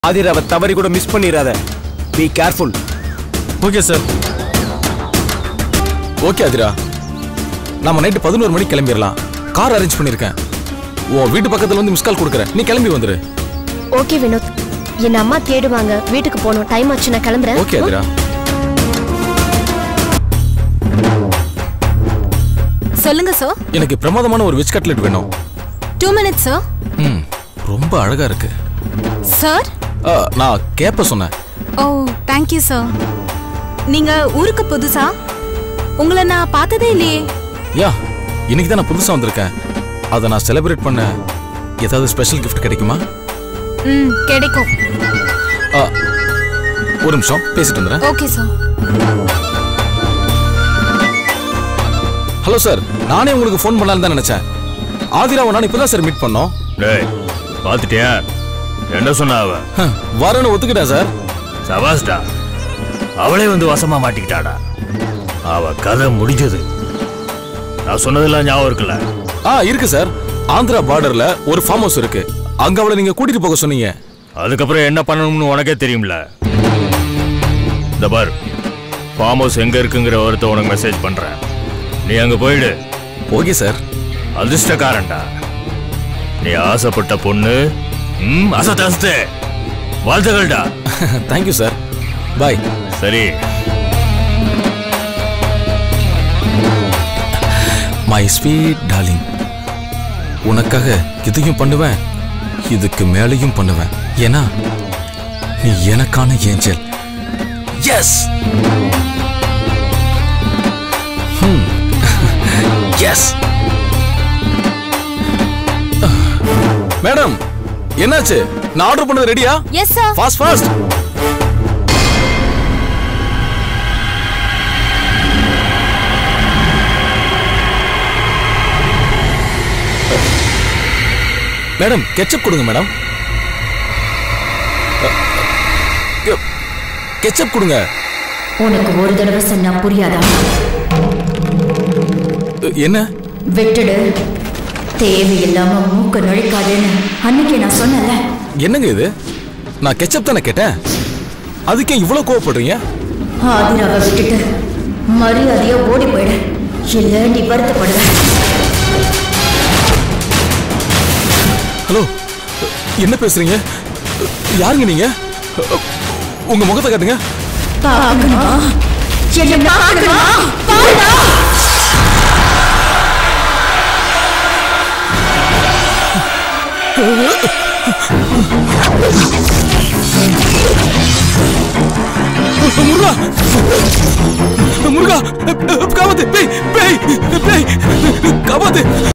ஆதிராவை தவறி கூட மிஸ் பண்ணிடாத be careful okay sir okay Athira நம்ம நைட்டு பதினோரு மணிக்கு கிளம்பிடலாம் கார் அரேஞ்ச் பண்ணியிருக்கேன் உன் வீட்டு பக்கத்துல வந்து மிஸ் கால் கொடுக்குறேன் நீ கிளம்பி வந்துரு ஓகே வினோத் என் அம்மா தேடுவாங்க வீட்டுக்கு போகணும் டைம் ஆச்சு நான் கிளம்புறேன் ஓகே அதிரா சொல்லுங்க சார் எனக்கு பிரமாதமான ஒரு வெஜ் கட்லெட் வேணும் டூ மினிட்ஸ் சார் ம் ரொம்ப அழகா இருக்கு சார் ஆ, நான் கேப்ப சொன்னேன் ஓ தேங்க்யூ சார் நீங்க ஊருக்கு புதுசா உங்களை நான் பார்த்ததே இல்லையே யா இன்னைக்கு தான் நான் புதுசா வந்திருக்கேன் அதை நான் செலிப்ரேட் பண்ண ஏதாவது ஸ்பெஷல் gift கிடைக்குமா ம் கிடைக்கும் ஆ, ஒரு நிமிஷம் பேசிட்டு வந்துடுறேன் ஓகே சார் ஹலோ சார் நானே உங்களுக்கு ஃபோன் பண்ணலான்னு தான் நினைச்சேன் ஆதிராவை நான் இப்பதான் சார் மீட் பண்ணோம் டேய் பார்த்துட்டியா என்ன சொன்னா அவ ஹ, வரேன்னு ஒத்துக்கிட்டேன் சார் சபாஸ்டா அவளே வந்து வசமா மாட்டிக்கிட்டாடா அவ கதை முடிஞ்சது நான் சொன்னதெல்லாம் ஞாபகம் இருக்குல்ல ஆ இருக்கு சார் ஆந்திரா பார்டர்ல ஒரு ஃபார்ம் ஹவுஸ் இருக்கு அங்க அவளை நீங்க கூட்டிட்டு போக சொன்னீங்க அதுக்கப்புறம் என்ன பண்ணணும்னு உனக்கே தெரியும்ல இந்த பார் ஃபார்ம் ஹவுஸ் எங்க இருக்குங்கிற ஒருத்த உனக்கு மெசேஜ் பண்றேன் நீ அங்க போயிடு ஓகே சார் அதிர்ஷ்டக்காரன்டா நீ ஆசைப்பட்ட பொண்ணு ம் அசத்து அசத்து வாழ்த்துக்கள்டா தேங்க்யூ சார் பாய் சரி மை ஸ்வீட் டார்லிங் உனக்காக இதையும் பண்ணுவேன் இதுக்கு மேலேயும் பண்ணுவேன் ஏன்னா நீ எனக்கான ஏஞ்சல் எஸ் எஸ் மேடம் என்னாச்சு நான் ஆர்டர் பண்ணது ரெடியா yes sir fast fast madam ketchup கொடுங்க மேடம் கெச்சப் கொடுங்க உனக்கு ஒரு தடவை சொன்னா புரியாதா அ, என்ன விட்டுடு தேவையில்லாம மூக்க நுழைக்காதேன்னு அன்னைக்கு நான் சொன்னல என்னங்க இது நான் கெச்சப் தானே கேட்டேன் அதுக்கே இவ்வளவு கோவப்படுறீங்க ஆதிராவை விட்டுட்டு மரியாதையா ஓடி போயிடு இல்ல நீ வருத்தப்படுவ ஹலோ என்ன பேசுறீங்க யாருங்க நீங்க உங்க முகத்தை காட்டுங்க பார்க்கணுமா என்ன பார்க்கணுமா பாருடா முருகா முருகா காப்பாத்து பேய் பேய் பேய் காப்பாத்து